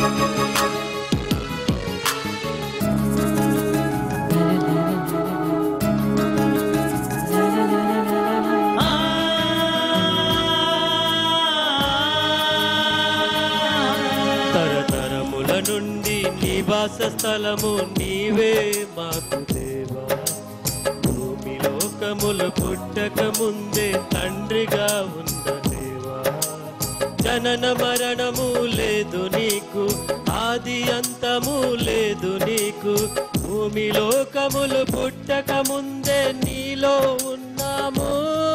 తరతరముల నుండి నివాస స్థలము నీవే మాకు దేవా భూమి లోకములు పుట్టక ముందే తండ్రిగా ఉన్న దేవా జనన మరణము లేదు నీకు ఆది అంతము లేదు నీకు భూమి లోకములు పుట్టక ముందే నీలో ఉన్నాము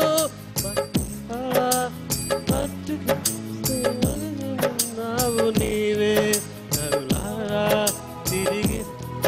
నావు నీవే నరులారా తిరిగి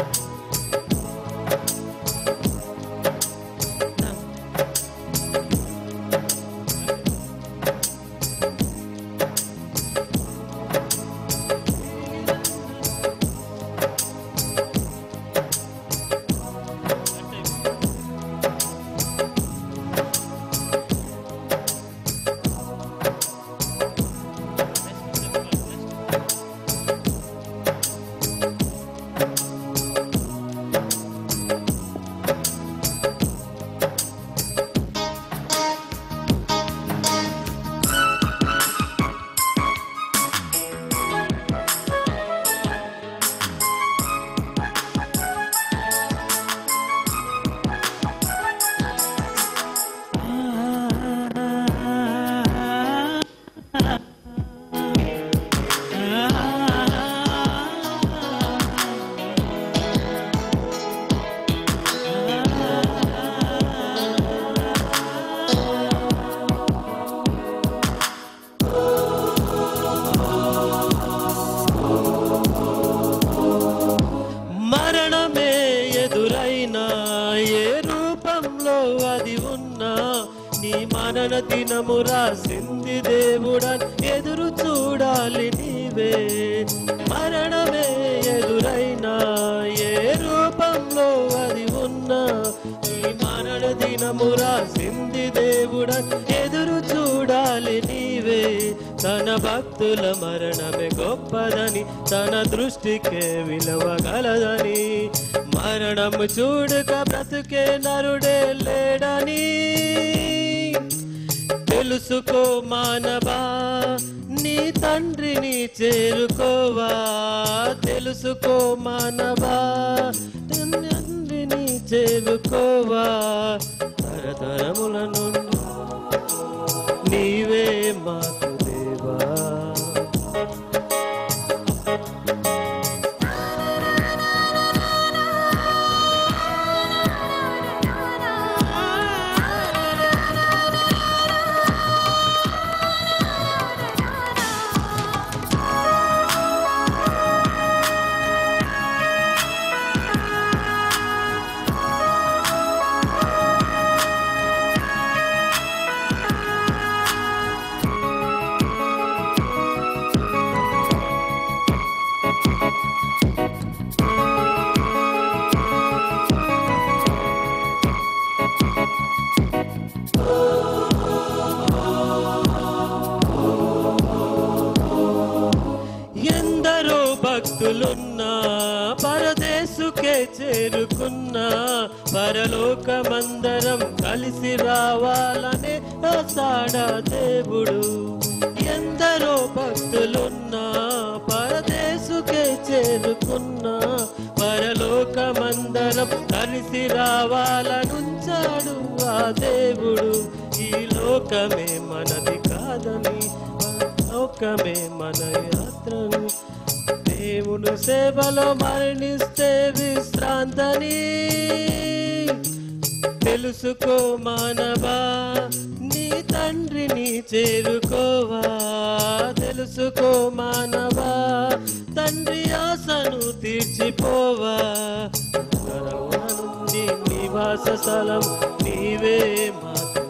మరణమే ఎదురైనా ఏ రూపంలో అది ఉన్నా నీ మరణ దినము రాసింది దేవుడా ఎదురు చూడాలి నీవే మరణమే ఎదురైనా ఏ రూపంలో అది ఉన్నా నీ మరణ దినము రాసింది దేవుడా ఎదురు చూడాలి నీవే తన భక్తుల మరణమే గొప్పదని తన దృష్టికే విలువగలదని మరణము చూడక బ్రతుకే నరుడే లేడని తెలుసుకో మానవా నీ తండ్రిని చేరుకోవా తెలుసుకో మానవా తండ్రిని చేరుకోవా తరతరముల నుండి నీవే మాకు దేవా ఎందరో భక్తులున్నా పరదేశుకే చేరుకున్నా పరలోకమందరం కలిసి రావాలనే ఆసాడ దేవుడు ఎందరో భక్తులున్నా పరదేశుకే చేరుకున్నా పరలోకమందరం కలిసి రావాలనుంచాడు ఆ దేవుడు ఈ లోకమే మనది కాదని లోకమే మన యాత్రను దేవుడు సేవలో మరణిస్తే విశ్రాంతని తెలుసుకో మానవా నీ తండ్రిని చేరుకోవా తెలుసుకో మానవా తండ్రి ఆశను తీర్చిపోవా నరముల నుండి నివాస స్థలం నీవే మాకు